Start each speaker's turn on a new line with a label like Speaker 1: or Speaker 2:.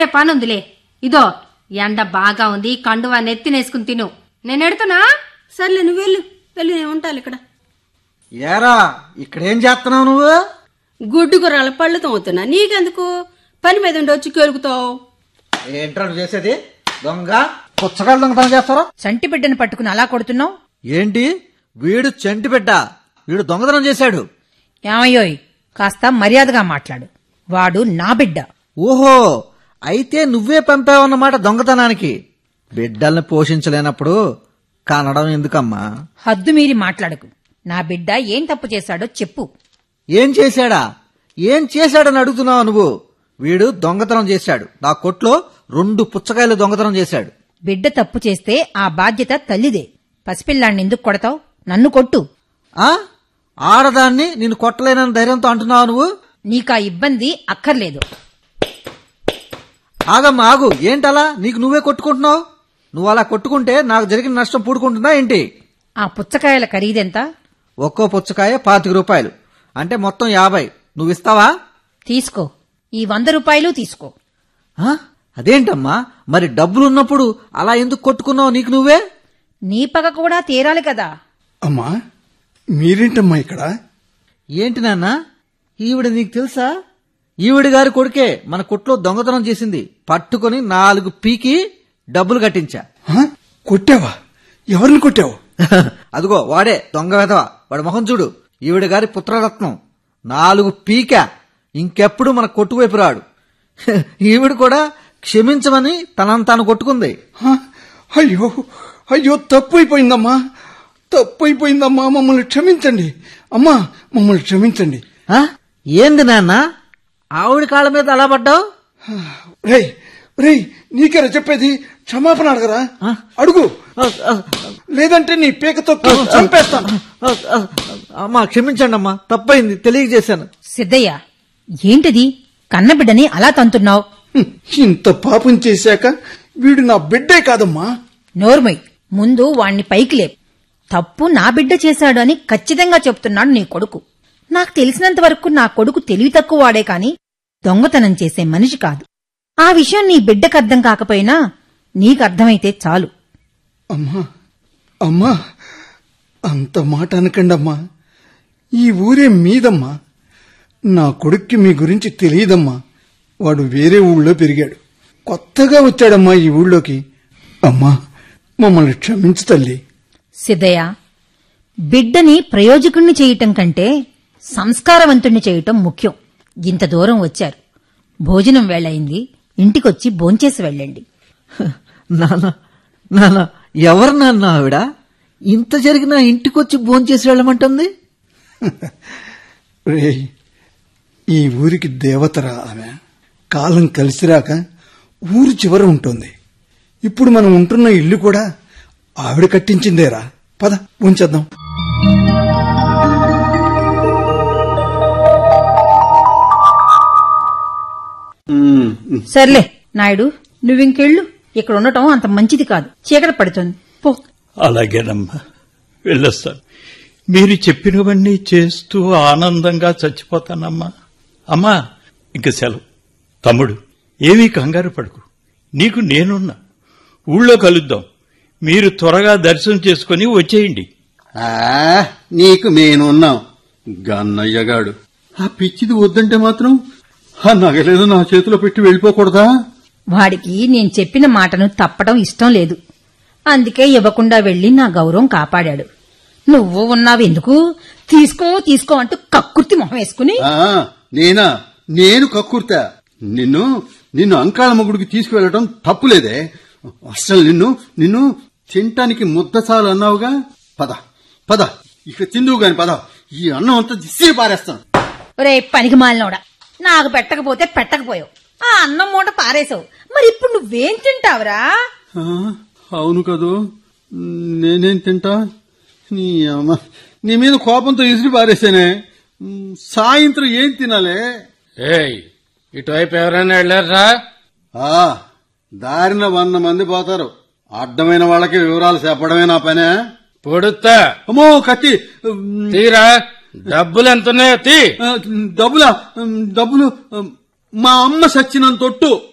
Speaker 1: పని ఉందిలే ఇదో ఎండ బాగా ఉంది కండువా నెత్తినేసుకుని తిను నేను ఎడుతున్నా
Speaker 2: సర్లే నువ్వు వెళ్ళు వెళ్ళి నేను ఉంటాను ఇక్కడ
Speaker 3: ఏరా ఇక్కడేం చేస్తున్నావు నువ్వు
Speaker 2: గుడ్డు గుర్రాల పళ్ళు తోముతున్నా నీకెందుకు పని మీద ఉండి వచ్చి కేలుకుతావు
Speaker 3: ఏంట్రా నువ్వు చేసేది దొంగ పుచ్చకాయలు దొంగతనం చేస్తారా
Speaker 4: చంటి బిడ్డను పట్టుకుని అలా కొడుతున్నావు
Speaker 3: ఏంటి వీడు చంటి బిడ్డ వీడు దొంగతనం చేశాడు
Speaker 4: ఏమయ్యోయ్ కాస్త మర్యాదగా మాట్లాడు వాడు నా బిడ్డ
Speaker 3: ఓహో అయితే నువ్వే పంపావన్నమాట దొంగతనానికి బిడ్డల్ని పోషించలేనప్పుడు కనడం ఎందుకమ్మా
Speaker 4: హద్దు మీరి మాట్లాడకు నా బిడ్డ ఏం తప్పు చేశాడో చెప్పు
Speaker 3: ఏం చేశాడా ఏం చేశాడని అడుగుతున్నావు నువ్వు వీడు దొంగతనం చేశాడు నా కొట్లో రెండు పుచ్చకాయలు దొంగతనం చేశాడు
Speaker 4: బిడ్డ తప్పు చేస్తే ఆ బాధ్యత తల్లిదే పసిపిల్లాన్ని ఎందుకు కొడతావు నన్ను కొట్టు
Speaker 3: ఆ ఆడదాన్ని నేను కొట్టలేనని ధైర్యంతో అంటున్నావు నువ్వు
Speaker 4: నీకా ఇబ్బంది అక్కర్లేదు
Speaker 3: ఆగమ్మా ఆగు ఏంటలా నీకు నువ్వే కొట్టుకుంటున్నావు నువ్వు అలా కొట్టుకుంటే నాకు జరిగిన నష్టం పూడుకుంటుందా ఏంటి
Speaker 4: ఆ పుచ్చకాయల ఖరీదెంత
Speaker 3: ఒక్కో పుచ్చకాయ పాతిక రూపాయలు అంటే మొత్తం యాభై నువ్వు ఇస్తావా
Speaker 4: తీసుకో ఈ వంద రూపాయలు తీసుకో
Speaker 3: ఆ? అదేంటమ్మా మరి డబ్బులున్నప్పుడు అలా ఎందుకు కొట్టుకున్నావు నీకు నువ్వే
Speaker 4: నీ పగ కూడా తీరాలి కదా
Speaker 5: అమ్మా మీరేంటమ్మా ఇక్కడ
Speaker 3: ఏంటి నాన్న ఈవిడ నీకు తెలుసా ఈవిడ గారి కొడుకే మన కొట్లో దొంగతనం చేసింది పట్టుకొని నాలుగు పీకి డబ్బులు కట్టించా
Speaker 5: ఆ? కొట్టావా ఎవరిని కొట్టావు
Speaker 3: అదిగో వాడే దొంగ వెధవ వాడి మొహం చూడు ఈవిడ గారి పుత్రరత్నం నాలుగు పీక ఇంకెప్పుడు మన కొట్టు వైపు రాడు ఈవిడ కూడా క్షమించమని తనను తాను కొట్టుకుంది
Speaker 5: ఆ? అయ్యో అయ్యో తప్పు అయిపోయిందమ్మా తప్పు అయిపోయిందమ్మా మమ్మల్ని క్షమించండి అమ్మా మమ్మల్ని క్షమించండి
Speaker 3: ఆ? ఏంది నాన్న ఆవిడ కాళ్ళ మీద అలా పడ్డావు
Speaker 5: రేయ్ రేయ్ నీకేరా చెప్పేది క్షమాపణ అడగరా
Speaker 3: ఆ?
Speaker 5: అడుగు
Speaker 3: ఆ, ఆ,
Speaker 5: లేదంటే నీ పీకతో చంపేస్తాను
Speaker 3: ఆ, ఆ, అమ్మా క్షమించండి అమ్మా తప్పైంది తెలియజేశాను
Speaker 4: సిద్ధయ్య ఏంటిది కన్నబిడ్డని అలా తంతున్నావు
Speaker 5: హ్మ్, ఇంత పాపం చేశాక వీడు నా బిడ్డే కాదమ్మా
Speaker 4: నోర్మయ్ ముందు వాణ్ణి పైకి లేపు తప్పు నా బిడ్డ చేశాడు అని ఖచ్చితంగా చెప్తున్నాడు నీ కొడుకు నాకు తెలిసినంత వరకు నా కొడుకు తెలివి తక్కువ వాడే కాని దొంగతనం చేసే మనిషి కాదు ఆ విషయం నీ బిడ్డకు అర్థం కాకపోయినా నీకు అర్థమైతే చాలు
Speaker 5: అమ్మా అమ్మా అంత మాట అనకండమ్మా ఈ ఊరే మీదమ్మా నా కొడుక్కి మీ గురించి తెలియదమ్మా వాడు వేరే ఊళ్ళో పెరిగాడు కొత్తగా వచ్చాడమ్మా ఈ ఊళ్ళోకి అమ్మా మమ్మల్ని క్షమించు తల్లి
Speaker 4: సిద్ధయ్య బిడ్డని ప్రయోజకుణ్ణి చేయటం కంటే సంస్కారవంతుణ్ణి చేయటం ముఖ్యం ఇంత దూరం వచ్చారు భోజనం వేళయింది ఇంటికొచ్చి భోంచేసి వెళ్ళండి
Speaker 3: నాన్న నాన్న ఎవరు నాన్న ఆవిడ ఇంత జరిగినా ఇంటికొచ్చి భోంచేసి వెళ్ళమంటుంది
Speaker 5: రేయ్ ఈ ఊరికి దేవతరా ఆమె కాలం కలిసిరాక ఊరు చివర ఉంటుంది ఇప్పుడు మనం ఉంటున్న ఇల్లు కూడా ఆవిడ కట్టించిందేరా పద ఉంచేద్దాం
Speaker 4: సర్లే నాయుడు నువ్వింకెళ్ళు ఇక్కడ ఉండటం అంత మంచిది కాదు చీకటి పడుతుంది పో
Speaker 6: అలాగేనమ్మా వెళ్ళొస్తాను మీరు చెప్పినవన్నీ చేస్తూ ఆనందంగా చచ్చిపోతానమ్మా అమ్మా ఇంక సెలవు తమ్ముడు ఏమీ కంగారు పడుకు నీకు నేనున్నా ఊళ్ళో కలుద్దాం మీరు త్వరగా దర్శనం చేసుకుని వచ్చేయండి
Speaker 7: ఆ నీకు మేనున్నాం గన్నయ్యగాడు ఆ పిచ్చిది వద్దంటే మాత్రం ఆ నగలేదు నా చేతిలో పెట్టి వెళ్ళిపోకూడదా
Speaker 4: వాడికి నేను చెప్పిన మాటను తప్పటం ఇష్టం లేదు అందుకే ఇవ్వకుండా వెళ్లి నా గౌరవం కాపాడాడు నువ్వు ఉన్నావెందుకు తీసుకో తీసుకో అంటూ కక్కుర్తి మొహం వేసుకుని
Speaker 7: ఆ నేనా నేను కక్కుర్తా నిన్ను నిన్ను అంకాళ మొగుడికి తీసుకువెళ్ళటం తప్పులేదే అసలు నిన్ను నిన్ను తినటానికి ముద్దసాలు అన్నావుగా పద పద ఇక తిందువు గాని పద ఈ అన్నం అంతా దిసి పారేస్తాను
Speaker 4: రే పనికి మాలినోడా నాకు పెట్టకపోతే పెట్టకపోయావు ఆ అన్నం మూట పారేశావు మరి ఇప్పుడు నువ్వేం తింటావురా
Speaker 7: ఆ, అవును కదూ నేనేం తింటా నీ అమ్మ నీ మీద కోపంతో ఇసిరి పారేసానే ఉమ్, సాయంత్రం ఏం తినాలే
Speaker 8: ఏయ్ ఇటువైపు ఎవరైనా వెళ్ళారా
Speaker 7: ఆ దారిన వంద మంది పోతారు అడ్డమైన వాళ్ళకి వివరాలు చెప్పడమే నా పనే
Speaker 8: పొడుతా
Speaker 7: అమ్మో కత్తి ఉమ్,
Speaker 8: తీరా డబ్బులు ఎంత ఉన్నాయో తీ
Speaker 7: ఆ, డబ్బులా ఉమ్, డబ్బులు ఉమ్, మా అమ్మ సచ్చినంత తొట్టు